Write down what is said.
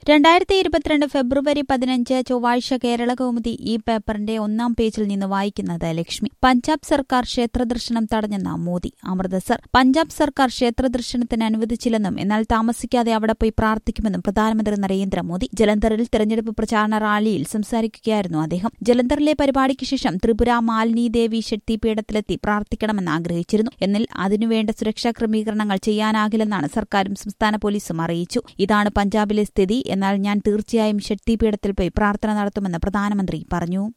രണ്ടായിരത്തി ഇരുപത്തിരണ്ട് ഫെബ്രുവരി പതിനഞ്ച് ചൊവ്വാഴ്ച കേരള കൗമുദി ഈ പേപ്പറിന്റെ ഒന്നാം പേജിൽ നിന്ന് വായിക്കുന്നത് ലക്ഷ്മി പഞ്ചാബ് സർക്കാർ ക്ഷേത്രദർശനം തടഞ്ഞെന്ന മോദി അമൃതസർ പഞ്ചാബ് സർക്കാർ ക്ഷേത്രദർശനത്തിന് അനുവദിച്ചില്ലെന്നും എന്നാൽ താമസിക്കാതെ അവിടെ പോയി പ്രാർത്ഥിക്കുമെന്നും പ്രധാനമന്ത്രി നരേന്ദ്രമോദി ജലന്ധറിൽ തെരഞ്ഞെടുപ്പ് പ്രചാരണ റാലിയിൽ സംസാരിക്കുകയായിരുന്നു അദ്ദേഹം ജലന്ധറിലെ പരിപാടിക്ക് ശേഷം ത്രിപുര മാലിനി ദേവി ശക്തിപീഠത്തിലെത്തി പ്രാർത്ഥിക്കണമെന്ന് ആഗ്രഹിച്ചിരുന്നു എന്നാൽ അതിനുവേണ്ട സുരക്ഷാ ക്രമീകരണങ്ങൾ ചെയ്യാനാകില്ലെന്നാണ് സർക്കാരും സംസ്ഥാന പോലീസും അറിയിച്ചു ഇതാണ് പഞ്ചാബിലെ സ്ഥിതി എന്നാൽ ഞാൻ തീർച്ചയായും ശക്തിപീഠത്തിൽ പോയി പ്രാർത്ഥന നടത്തുമെന്ന് പ്രധാനമന്ത്രി പറഞ്ഞു